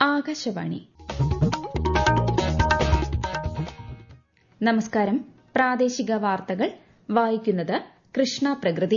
ആകാശവാണി നമസ്കാരം പ്രാദേശിക വാർത്തകൾ വായിക്കുന്നത് കൃഷ്ണ പ്രകൃതി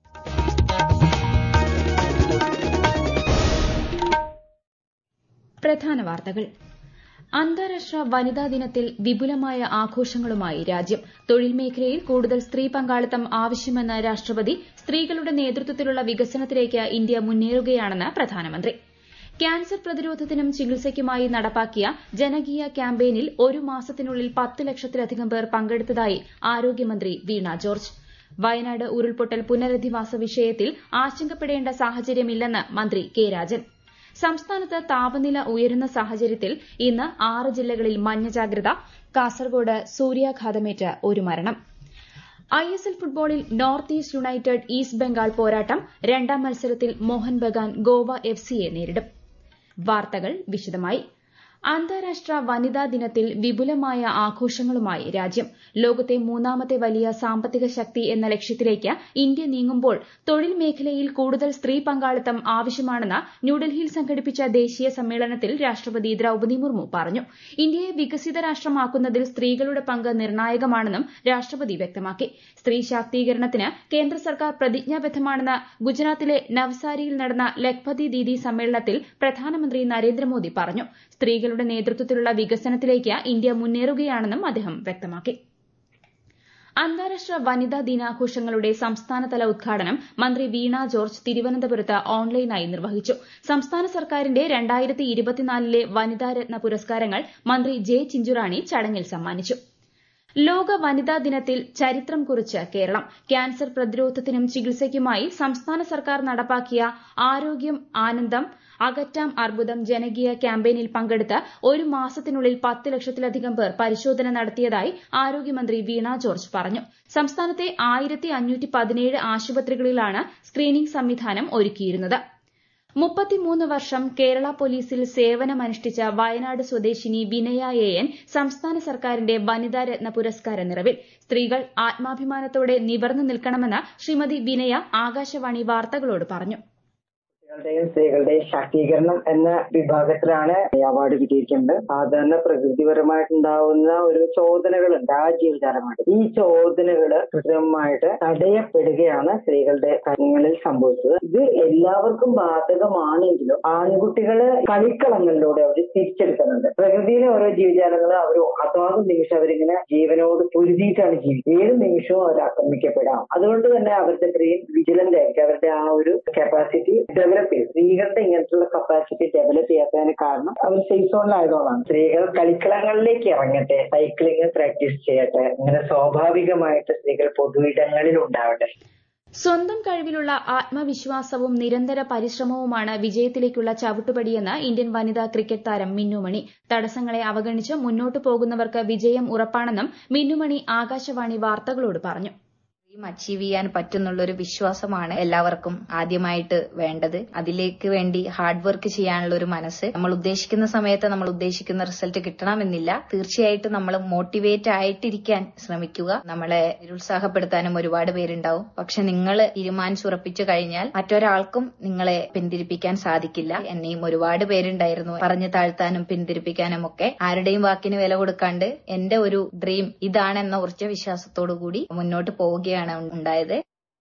പ്രധാന വാർത്തകൾ അന്താരാഷ്ട്ര വനിതാ ദിനത്തിൽ വിപുലമായ ആഘോഷങ്ങളുമായി രാജ്യം തൊഴിൽ മേഖലയിൽ കൂടുതൽ സ്ത്രീ പങ്കാളിത്തം ആവശ്യമെന്ന് രാഷ്ട്രപതി സ്ത്രീകളുടെ നേതൃത്വത്തിലുള്ള വികസനത്തിലേക്ക് ഇന്ത്യ മുന്നേറുകയാണെന്ന് പ്രധാനമന്ത്രി ക്യാൻസർ പ്രതിരോധത്തിനും ചികിത്സയ്ക്കുമായി നടപ്പാക്കിയ ജനകീയ ക്യാമ്പയിനിൽ ഒരു മാസത്തിനുള്ളിൽ പത്ത് ലക്ഷത്തിലധികം പേർ പങ്കെടുത്തതായി ആരോഗ്യമന്ത്രി വീണ ജോർജ് വയനാട് ഉരുൾപൊട്ടൽ പുനരധിവാസ വിഷയത്തിൽ ആശങ്കപ്പെടേണ്ട സാഹചര്യമില്ലെന്ന് മന്ത്രി കെ രാജൻ സംസ്ഥാനത്ത് താപനില ഉയരുന്ന സാഹചര്യത്തിൽ ഇന്ന് ആറ് ജില്ലകളിൽ മഞ്ഞ ജാഗ്രത കാസർഗോഡ് സൂര്യാഘാതമേറ്റ് ഒരു മരണം ഐഎസ്എൽ ഫുട്ബോളിൽ North East United East Bengal പോരാട്ടം രണ്ടാം മത്സരത്തിൽ മോഹൻ ബഗാൻ ഗോവ എഫ്സിയെ നേരിടും വാർത്തകൾ വിശദമായി അന്താരാഷ്ട്ര വനിതാ ദിനത്തിൽ വിപുലമായ ആഘോഷങ്ങളുമായി രാജ്യം ലോകത്തെ മൂന്നാമത്തെ വലിയ സാമ്പത്തിക ശക്തി എന്ന ലക്ഷ്യത്തിലേക്ക് ഇന്ത്യ നീങ്ങുമ്പോൾ തൊഴിൽ മേഖലയിൽ കൂടുതൽ സ്ത്രീ പങ്കാളിത്തം ആവശ്യമാണെന്ന് ന്യൂഡൽഹിയിൽ സംഘടിപ്പിച്ച ദേശീയ സമ്മേളനത്തിൽ രാഷ്ട്രപതി ദ്രൌപദി മുർമു പറഞ്ഞു ഇന്ത്യയെ വികസിത രാഷ്ട്രമാക്കുന്നതിൽ സ്ത്രീകളുടെ പങ്ക് നിർണായകമാണെന്നും രാഷ്ട്രപതി വ്യക്തമാക്കി സ്ത്രീ ശാക്തീകരണത്തിന് കേന്ദ്ര സർക്കാർ പ്രതിജ്ഞാബദ്ധമാണെന്ന് ഗുജറാത്തിലെ നവ്സാരിയിൽ നടന്ന ലഖ്പതി ദീദി സമ്മേളനത്തിൽ പ്രധാനമന്ത്രി നരേന്ദ്രമോദി പറഞ്ഞു സ്ത്രീകളുടെ നേതൃത്വത്തിലുള്ള വികസനത്തിലേക്ക് ഇന്ത്യ മുന്നേറുകയാണെന്നും അദ്ദേഹം വ്യക്തമാക്കി അന്താരാഷ്ട്ര വനിതാ ദിനാഘോഷങ്ങളുടെ സംസ്ഥാനതല ഉദ്ഘാടനം മന്ത്രി വീണ ജോർജ് തിരുവനന്തപുരത്ത് ഓൺലൈനായി നിർവഹിച്ചു സംസ്ഥാന സർക്കാരിന്റെ രണ്ടായിരത്തി ഇരുപത്തിനാലിലെ വനിതാരത്ന പുരസ്കാരങ്ങൾ മന്ത്രി ജെ ചിഞ്ചുറാണി ചടങ്ങിൽ സമ്മാനിച്ചു ലോക വനിതാ ദിനത്തിൽ ചരിത്രം കുറിച്ച് കേരളം ക്യാൻസർ പ്രതിരോധത്തിനും ചികിത്സയ്ക്കുമായി സംസ്ഥാന സർക്കാർ നടപ്പാക്കിയ ആരോഗ്യം ആനന്ദം അകറ്റാം അർബുദം ജനകീയ ക്യാമ്പയിനിൽ പങ്കെടുത്ത് ഒരു മാസത്തിനുള്ളിൽ പത്ത് ലക്ഷത്തിലധികം പേർ പരിശോധന നടത്തിയതായി ആരോഗ്യമന്ത്രി വീണ ജോർജ് പറഞ്ഞു സംസ്ഥാനത്തെ ആയിരത്തി അഞ്ഞൂറ്റി പതിനേഴ് ആശുപത്രികളിലാണ് സ്ക്രീനിംഗ് സംവിധാനം ഒരുക്കിയിരുന്നത് മുപ്പത്തിമൂന്ന് വർഷം കേരള പോലീസിൽ സേവനമനുഷ്ഠിച്ച വയനാട് സ്വദേശിനി വിനയ എ എൻ സംസ്ഥാന സർക്കാരിന്റെ വനിതാരത്ന പുരസ്കാര നിറവിൽ സ്ത്രീകൾ ആത്മാഭിമാനത്തോടെ നിവർന്നു നിൽക്കണമെന്ന് ശ്രീമതി വിനയ ആകാശവാണി വാർത്തകളോട് പറഞ്ഞു കുട്ടികളുടെയും സ്ത്രീകളുടെയും ശാക്തീകരണം എന്ന വിഭാഗത്തിലാണ് ഈ അവാർഡ് കിട്ടിയിരിക്കുന്നത് സാധാരണ പ്രകൃതിപരമായിട്ടുണ്ടാവുന്ന ഒരു ചോദനകളുണ്ട് ആ ജീവജാലമായിട്ട് ഈ ചോദനകള് കൃത്രിമമായിട്ട് തടയപ്പെടുകയാണ് സ്ത്രീകളുടെ കാര്യങ്ങളിൽ സംഭവിച്ചത് ഇത് എല്ലാവർക്കും ബാധകമാണെങ്കിലും ആൺകുട്ടികള് കളിക്കളങ്ങളിലൂടെ അവർ തിരിച്ചെടുക്കുന്നുണ്ട് പ്രകൃതിയിലെ ഓരോ ജീവജാലങ്ങളും അവർ അതാത് നിമിഷം അവരിങ്ങനെ ജീവനോട് പൊരുതിയിട്ടാണ് ജീവിക്കുന്നത് ഏത് നിമിഷവും അവർ ആക്രമിക്കപ്പെടാം അതുകൊണ്ട് തന്നെ അവരുടെ ബ്രെയിൻ വിജിലന്റ് ആയിരിക്കും അവരുടെ ആ ഒരു കപ്പാസിറ്റി ഡെവലപ്പ് ചെയ്യും സ്ത്രീകളുടെ ഇങ്ങനത്തുള്ള കപ്പാസിറ്റി ഡെവലപ്പ് ചെയ്യാത്തതിന് കാരണം അവർ സേഫ് സോണിലായതുകൊണ്ടാണ് സ്ത്രീകൾ കളിക്കളങ്ങളിലേക്ക് ഇറങ്ങട്ടെ സൈക്ലിംഗ് പ്രാക്ടീസ് ചെയ്യട്ടെ ഇങ്ങനെ സ്വാഭാവികമായിട്ട് സ്ത്രീകൾ പൊതുയിടങ്ങളിൽ ഉണ്ടാവട്ടെ സ്വന്തം കഴിവിലുള്ള ആത്മവിശ്വാസവും നിരന്തര പരിശ്രമവുമാണ് വിജയത്തിലേക്കുള്ള ചവിട്ടുപടിയെന്ന് ഇന്ത്യൻ വനിതാ ക്രിക്കറ്റ് താരം മിന്നുമണി തടസ്സങ്ങളെ അവഗണിച്ച് മുന്നോട്ടു പോകുന്നവർക്ക് വിജയം ഉറപ്പാണെന്നും മിന്നുമണി ആകാശവാണി വാർത്തകളോട് പറഞ്ഞു ഡ്രീം അച്ചീവ് ചെയ്യാൻ പറ്റുന്നുള്ളൊരു വിശ്വാസമാണ് എല്ലാവർക്കും ആദ്യമായിട്ട് വേണ്ടത് അതിലേക്ക് വേണ്ടി ഹാർഡ് വർക്ക് ചെയ്യാനുള്ള ഒരു മനസ്സ് നമ്മൾ ഉദ്ദേശിക്കുന്ന സമയത്ത് നമ്മൾ ഉദ്ദേശിക്കുന്ന റിസൾട്ട് കിട്ടണമെന്നില്ല തീർച്ചയായിട്ടും നമ്മൾ മോട്ടിവേറ്റ് ആയിട്ടിരിക്കാൻ ശ്രമിക്കുക നമ്മളെ നിരുത്സാഹപ്പെടുത്താനും ഒരുപാട് പേരുണ്ടാവും പക്ഷെ നിങ്ങൾ തീരുമാനിച്ചുറപ്പിച്ചു കഴിഞ്ഞാൽ മറ്റൊരാൾക്കും നിങ്ങളെ പിന്തിരിപ്പിക്കാൻ സാധിക്കില്ല എന്നെയും ഒരുപാട് പേരുണ്ടായിരുന്നു പറഞ്ഞു താഴ്ത്താനും പിന്തിരിപ്പിക്കാനും ഒക്കെ ആരുടെയും വാക്കിന് വില കൊടുക്കാണ്ട് എന്റെ ഒരു ഡ്രീം ഇതാണെന്ന ഉറച്ച വിശ്വാസത്തോടു കൂടി മുന്നോട്ട് പോവുകയാണ് ആണ് ഉണ്ടായത്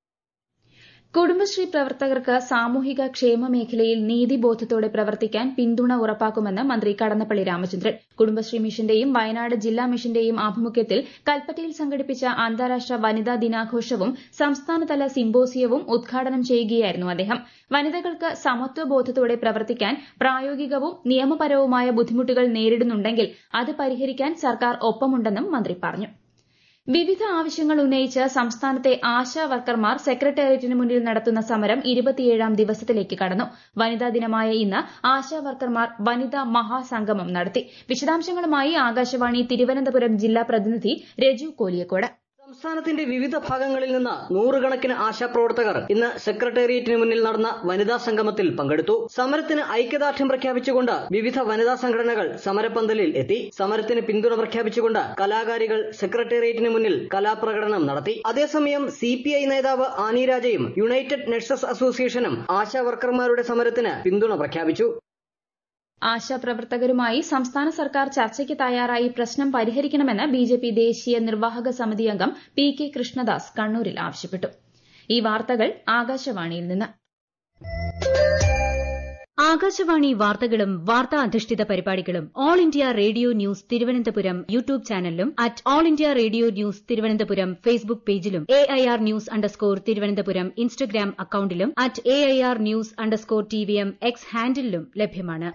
കുടുംബശ്രീ പ്രവർത്തകർക്ക് സാമൂഹിക ക്ഷേമ മേഖലയിൽ നീതിബോധത്തോടെ പ്രവർത്തിക്കാൻ പിന്തുണ ഉറപ്പാക്കുമെന്ന് മന്ത്രി കടന്നപ്പള്ളി രാമചന്ദ്രൻ കുടുംബശ്രീ മിഷന്റെയും വയനാട് ജില്ലാ മിഷന്റെയും ആഭിമുഖ്യത്തിൽ കൽപ്പറ്റയിൽ സംഘടിപ്പിച്ച അന്താരാഷ്ട്ര വനിതാ ദിനാഘോഷവും സംസ്ഥാനതല സിംബോസിയവും ഉദ്ഘാടനം ചെയ്യുകയായിരുന്നു അദ്ദേഹം വനിതകൾക്ക് സമത്വബോധത്തോടെ പ്രവർത്തിക്കാൻ പ്രായോഗികവും നിയമപരവുമായ ബുദ്ധിമുട്ടുകൾ നേരിടുന്നുണ്ടെങ്കിൽ അത് പരിഹരിക്കാൻ സർക്കാർ ഒപ്പമുണ്ടെന്നും മന്ത്രി പറഞ്ഞു വിവിധ ആവശ്യങ്ങൾ ഉന്നയിച്ച് സംസ്ഥാനത്തെ ആശാ വർക്കർമാർ സെക്രട്ടേറിയറ്റിന് മുന്നിൽ നടത്തുന്ന സമരം ഇരുപത്തിയേഴാം ദിവസത്തിലേക്ക് കടന്നു വനിതാ ദിനമായ ഇന്ന് ആശാ വർക്കർമാർ വനിതാ മഹാസംഗമം നടത്തി വിശദാംശങ്ങളുമായി ആകാശവാണി തിരുവനന്തപുരം ജില്ലാ പ്രതിനിധി രജു കോലിയക്കോട് സംസ്ഥാനത്തിന്റെ വിവിധ ഭാഗങ്ങളിൽ നിന്ന് നൂറുകണക്കിന് ആശാപ്രവർത്തകർ ഇന്ന് സെക്രട്ടേറിയറ്റിന് മുന്നിൽ നടന്ന വനിതാ സംഗമത്തിൽ പങ്കെടുത്തു സമരത്തിന് ഐക്യദാർഢ്യം പ്രഖ്യാപിച്ചുകൊണ്ട് വിവിധ വനിതാ സംഘടനകൾ സമരപ്പന്തലിൽ എത്തി സമരത്തിന് പിന്തുണ പ്രഖ്യാപിച്ചുകൊണ്ട് കലാകാരികൾ സെക്രട്ടേറിയറ്റിന് മുന്നിൽ കലാപ്രകടനം നടത്തി അതേസമയം സി പി ഐ നേതാവ് ആനി രാജയും യുണൈറ്റഡ് നഴ്സസ് അസോസിയേഷനും ആശാ വർക്കർമാരുടെ സമരത്തിന് പിന്തുണ പ്രഖ്യാപിച്ചു ആശാപ്രവർത്തകരുമായി സംസ്ഥാന സർക്കാർ ചർച്ചയ്ക്ക് തയ്യാറായി പ്രശ്നം പരിഹരിക്കണമെന്ന് ബിജെപി ദേശീയ നിർവാഹക സമിതി അംഗം പി കെ കൃഷ്ണദാസ് കണ്ണൂരിൽ ആവശ്യപ്പെട്ടു ഈ വാർത്തകൾ ആകാശവാണിയിൽ നിന്ന് ആകാശവാണി വാർത്തകളും വാർത്താ അധിഷ്ഠിത പരിപാടികളും All India Radio News Thiruvananthapuram YouTube ചാനലിലും at All India Radio News Thiruvananthapuram Facebook പേജിലും A I R news underscore Thiruvananthapuram Instagram അക്കൌണ്ടിലും at A I R news underscore T V M X ഹാൻഡിലും ലഭ്യമാണ്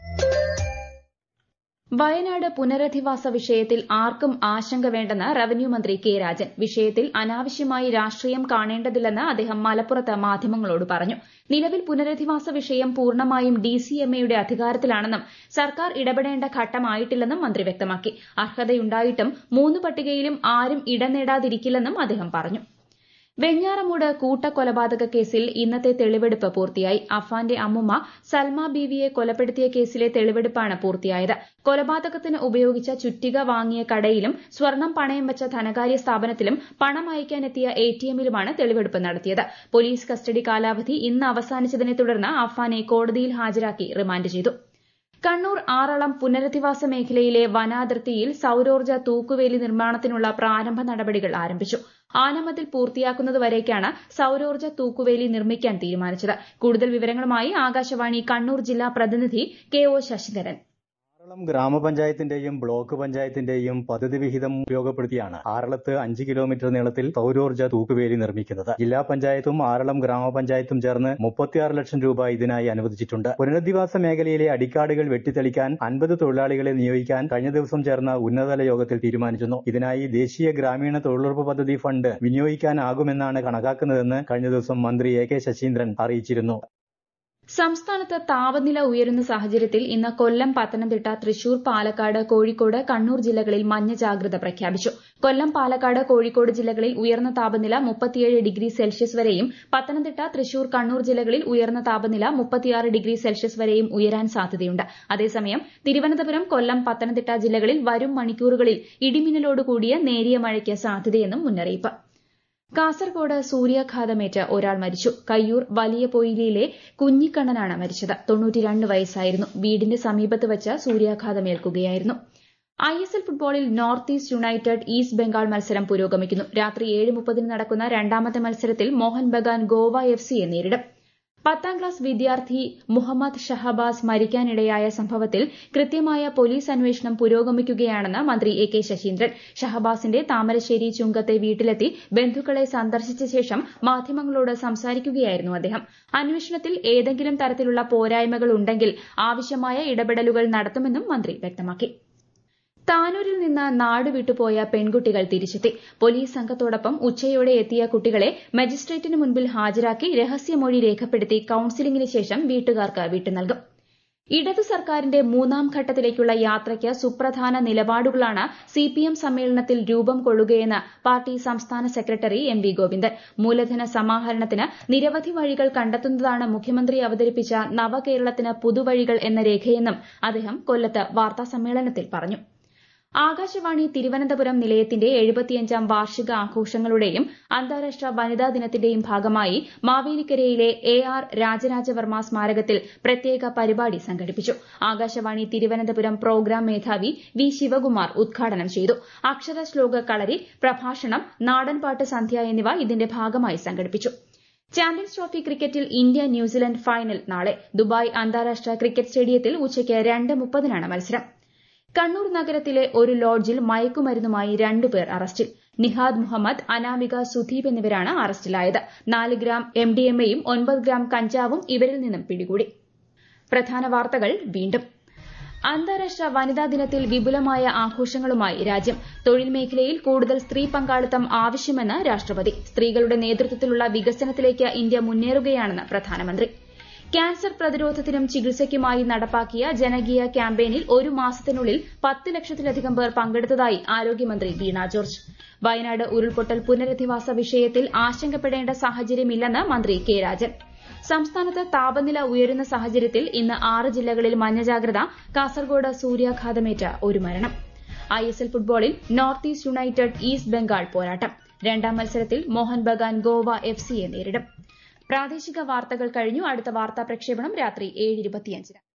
വയനാട് പുനരധിവാസ വിഷയത്തിൽ ആർക്കും ആശങ്ക വേണ്ടെന്ന് റവന്യൂ മന്ത്രി കെ രാജൻ വിഷയത്തിൽ അനാവശ്യമായി രാഷ്ട്രീയം കാണേണ്ടതില്ലെന്ന് അദ്ദേഹം മലപ്പുറത്ത് മാധ്യമങ്ങളോട് പറഞ്ഞു നിലവിൽ പുനരധിവാസ വിഷയം പൂർണ്ണമായും ഡിസിഎംഎയുടെ അധികാരത്തിലാണെന്നും സർക്കാർ ഇടപെടേണ്ട ഘട്ടമായിട്ടില്ലെന്നും മന്ത്രി വ്യക്തമാക്കി അർഹതയുണ്ടായിട്ടും മൂന്ന് പട്ടികയിലും ആരും ഇടം നേടാതിരിക്കില്ലെന്നും അദ്ദേഹം പറഞ്ഞു വെഞ്ഞാറമൂട് കൂട്ടക്കൊലപാതക കേസിൽ ഇന്നത്തെ തെളിവെടുപ്പ് പൂർത്തിയായി അഫാന്റെ അമ്മുമ്മ സൽമ ബീവിയെ കൊലപ്പെടുത്തിയ കേസിലെ തെളിവെടുപ്പാണ് പൂർത്തിയായത് കൊലപാതകത്തിന് ഉപയോഗിച്ച ചുറ്റിക വാങ്ങിയ കടയിലും സ്വർണം പണയം വെച്ച ധനകാര്യ സ്ഥാപനത്തിലും പണം അയക്കാനെത്തിയ എടിഎമ്മിലുമാണ് തെളിവെടുപ്പ് നടത്തിയത് പോലീസ് കസ്റ്റഡി കാലാവധി ഇന്ന് അവസാനിച്ചതിനെ തുടർന്ന് അഫാനെ കോടതിയിൽ ഹാജരാക്കി റിമാൻഡ് ചെയ്തു കണ്ണൂർ ആറളം പുനരധിവാസ മേഖലയിലെ വനാതിർത്തിയിൽ സൌരോർജ്ജ തൂക്കുവേലി നിർമ്മാണത്തിനുള്ള പ്രാരംഭ നടപടികൾ ആരംഭിച്ചു ആനമതിൽ പൂർത്തിയാക്കുന്നതുവരേക്കാണ് സൌരോർജ്ജ തൂക്കുവേലി നിർമ്മിക്കാൻ തീരുമാനിച്ചത് കൂടുതൽ വിവരങ്ങളുമായി ആകാശവാണി കണ്ണൂർ ജില്ലാ പ്രതിനിധി കെ ഒ ശശിധരൻ ആറളം ഗ്രാമപഞ്ചായത്തിന്റെയും ബ്ലോക്ക് പഞ്ചായത്തിന്റെയും പദ്ധതി വിഹിതം ഉപയോഗപ്പെടുത്തിയാണ് ആറളത്ത് അഞ്ച് കിലോമീറ്റർ നീളത്തിൽ സൌരോർജ്ജ തൂക്കുവേലി നിർമ്മിക്കുന്നത് ജില്ലാ പഞ്ചായത്തും ആറളം ഗ്രാമപഞ്ചായത്തും ചേർന്ന് മുപ്പത്തിയാറ് ലക്ഷം രൂപ ഇതിനായി അനുവദിച്ചിട്ടുണ്ട് പുനരധിവാസ മേഖലയിലെ അടിക്കാടുകൾ വെട്ടിത്തെളിക്കാൻ അൻപത് തൊഴിലാളികളെ നിയോഗിക്കാൻ കഴിഞ്ഞ ദിവസം ചേർന്ന ഉന്നതതല യോഗത്തിൽ തീരുമാനിച്ചിരുന്നു ഇതിനായി ദേശീയ ഗ്രാമീണ തൊഴിലുറപ്പ് പദ്ധതി ഫണ്ട് വിനിയോഗിക്കാനാകുമെന്നാണ് കണക്കാക്കുന്നതെന്ന് കഴിഞ്ഞ ദിവസം മന്ത്രി എ കെ ശശീന്ദ്രൻ അറിയിച്ചിരുന്നു സംസ്ഥാനത്ത് താപനില ഉയരുന്ന സാഹചര്യത്തിൽ ഇന്ന് കൊല്ലം പത്തനംതിട്ട തൃശൂർ പാലക്കാട് കോഴിക്കോട് കണ്ണൂർ ജില്ലകളിൽ മഞ്ഞ ജാഗ്രത പ്രഖ്യാപിച്ചു കൊല്ലം പാലക്കാട് കോഴിക്കോട് ജില്ലകളിൽ ഉയർന്ന താപനില മുപ്പത്തിയേഴ് ഡിഗ്രി സെൽഷ്യസ് വരെയും പത്തനംതിട്ട തൃശൂർ കണ്ണൂർ ജില്ലകളിൽ ഉയർന്ന താപനില മുപ്പത്തിയാറ് ഡിഗ്രി സെൽഷ്യസ് വരെയും ഉയരാൻ സാധ്യതയുണ്ട് അതേസമയം തിരുവനന്തപുരം കൊല്ലം പത്തനംതിട്ട ജില്ലകളിൽ വരും മണിക്കൂറുകളിൽ ഇടിമിന്നലോട് കൂടിയ നേരിയ മഴയ്ക്ക് സാധ്യതയെന്നും മുന്നറിയിപ്പ് കാസർകോട് സൂര്യാഘാതമേറ്റ് ഒരാൾ മരിച്ചു കയ്യൂർ വലിയ പൊയിലിയിലെ കുഞ്ഞിക്കണ്ണനാണ് മരിച്ചത് തൊണ്ണൂറ്റിരണ്ട് വയസ്സായിരുന്നു വീടിന്റെ സമീപത്ത് വെച്ച് സൂര്യാഘാതമേൽക്കുകയായിരുന്നു ഐ എസ് എൽ ഫുട്ബോളിൽ North East United East Bengal മത്സരം പുരോഗമിക്കുന്നു രാത്രി ഏഴ് മുപ്പതിന് നടക്കുന്ന രണ്ടാമത്തെ മത്സരത്തിൽ മോഹൻ ബഗാൻ ഗോവ എഫ് സിയെ നേരിടും പത്താം ക്ലാസ് വിദ്യാർത്ഥി മുഹമ്മദ് ഷഹബാസ് മരിക്കാനിടയായ സംഭവത്തിൽ കൃത്യമായ പോലീസ് അന്വേഷണം പുരോഗമിക്കുകയാണെന്ന് മന്ത്രി എ കെ ശശീന്ദ്രൻ ഷഹബാസിന്റെ താമരശ്ശേരി ചുങ്കത്തെ വീട്ടിലെത്തി ബന്ധുക്കളെ സന്ദർശിച്ച ശേഷം മാധ്യമങ്ങളോട് സംസാരിക്കുകയായിരുന്നു അദ്ദേഹം അന്വേഷണത്തിൽ ഏതെങ്കിലും തരത്തിലുള്ള പോരായ്മകൾ ഉണ്ടെങ്കിൽ ആവശ്യമായ ഇടപെടലുകൾ നടത്തുമെന്നും മന്ത്രി വ്യക്തമാക്കി താനൂരിൽ നിന്ന് നാട് വിട്ടുപോയ പെൺകുട്ടികൾ തിരിച്ചെത്തി പോലീസ് സംഘത്തോടൊപ്പം ഉച്ചയോടെ എത്തിയ കുട്ടികളെ മജിസ്ട്രേറ്റിന് മുൻപിൽ ഹാജരാക്കി രഹസ്യമൊഴി രേഖപ്പെടുത്തി കൌൺസിലിംഗിന് ശേഷം വീട്ടുകാർക്ക് വിട്ടു നൽകും ഇടതു സർക്കാരിന്റെ മൂന്നാം ഘട്ടത്തിലേക്കുള്ള യാത്രയ്ക്ക് സുപ്രധാന നിലപാടുകളാണ് സിപിഎം സമ്മേളനത്തിൽ രൂപം കൊള്ളുകയെന്ന് പാർട്ടി സംസ്ഥാന സെക്രട്ടറി എം വി ഗോവിന്ദൻ മൂലധന സമാഹരണത്തിന് നിരവധി വഴികൾ കണ്ടെത്തുന്നതാണ് മുഖ്യമന്ത്രി അവതരിപ്പിച്ച നവകേരളത്തിന് പുതുവഴികൾ എന്ന രേഖയെന്നും അദ്ദേഹം കൊല്ലത്ത് വാർത്താസമ്മേളനത്തിൽ പറഞ്ഞു ആകാശവാണി തിരുവനന്തപുരം നിലയത്തിന്റെ എഴുപത്തിയഞ്ചാം വാർഷിക ആഘോഷങ്ങളുടെയും അന്താരാഷ്ട്ര വനിതാ ദിനത്തിന്റെയും ഭാഗമായി മാവേലിക്കരയിലെ എ ആർ രാജരാജവർമ്മ സ്മാരകത്തിൽ പ്രത്യേക പരിപാടി സംഘടിപ്പിച്ചു ആകാശവാണി തിരുവനന്തപുരം പ്രോഗ്രാം മേധാവി വി ശിവകുമാർ ഉദ്ഘാടനം ചെയ്തു അക്ഷര ശ്ലോക കളരി പ്രഭാഷണം നാടൻപാട്ട് സന്ധ്യ എന്നിവ ഇതിന്റെ ഭാഗമായി സംഘടിപ്പിച്ചു ചാമ്പ്യൻസ് ട്രോഫി ക്രിക്കറ്റിൽ ഇന്ത്യ ന്യൂസിലൻഡ് ഫൈനൽ നാളെ ദുബായ് അന്താരാഷ്ട്ര ക്രിക്കറ്റ് സ്റ്റേഡിയത്തിൽ ഉച്ചയ്ക്ക് രണ്ട് മുപ്പതിനാണ് മത്സരം കണ്ണൂർ നഗരത്തിലെ ഒരു ലോഡ്ജിൽ മയക്കുമരുന്നുമായി രണ്ടുപേർ അറസ്റ്റിൽ നിഹാദ് മുഹമ്മദ് അനാമിക സുധീപ് എന്നിവരാണ് അറസ്റ്റിലായത് നാല് ഗ്രാം എംഡിഎംഎയും ഒൻപത് ഗ്രാം കഞ്ചാവും ഇവരിൽ നിന്നും പിടികൂടി പ്രധാന വാർത്തകൾ വീണ്ടും അന്താരാഷ്ട്ര വനിതാ ദിനത്തിൽ വിപുലമായ ആഘോഷങ്ങളുമായി രാജ്യം തൊഴിൽ മേഖലയിൽ കൂടുതൽ സ്ത്രീ പങ്കാളിത്തം ആവശ്യമെന്ന് രാഷ്ട്രപതി സ്ത്രീകളുടെ നേതൃത്വത്തിലുള്ള വികസനത്തിലേക്ക് ഇന്ത്യ മുന്നേറുകയാണെന്ന് പ്രധാനമന്ത്രി ക്യാൻസർ പ്രതിരോധത്തിനും ചികിത്സയ്ക്കുമായി നടപ്പാക്കിയ ജനകീയ ക്യാമ്പയിനിൽ ഒരു മാസത്തിനുള്ളിൽ പത്ത് ലക്ഷത്തിലധികം പേർ പങ്കെടുത്തതായി ആരോഗ്യമന്ത്രി വീണ ജോർജ് വയനാട് ഉരുൾപൊട്ടൽ പുനരധിവാസ വിഷയത്തിൽ ആശങ്കപ്പെടേണ്ട സാഹചര്യമില്ലെന്ന് മന്ത്രി കെ രാജൻ സംസ്ഥാനത്ത് താപനില ഉയരുന്ന സാഹചര്യത്തിൽ ഇന്ന് ആറ് ജില്ലകളിൽ മഞ്ഞ ജാഗ്രത കാസർഗോഡ് സൂര്യാഘാതമേറ്റ് ഒരു മരണം ഐ എസ് എൽ ഫുട്ബോളിൽ North East United East Bengal പോരാട്ടം രണ്ടാം മത്സരത്തിൽ മോഹൻ ബഗാൻ ഗോവ എഫ് സിയെ നേരിടും പ്രാദേശിക വാർത്തകൾ കഴിഞ്ഞു അടുത്ത വാർത്താ പ്രക്ഷേപണം രാത്രി ഏഴ് ഇരുപത്തിയഞ്ചിന്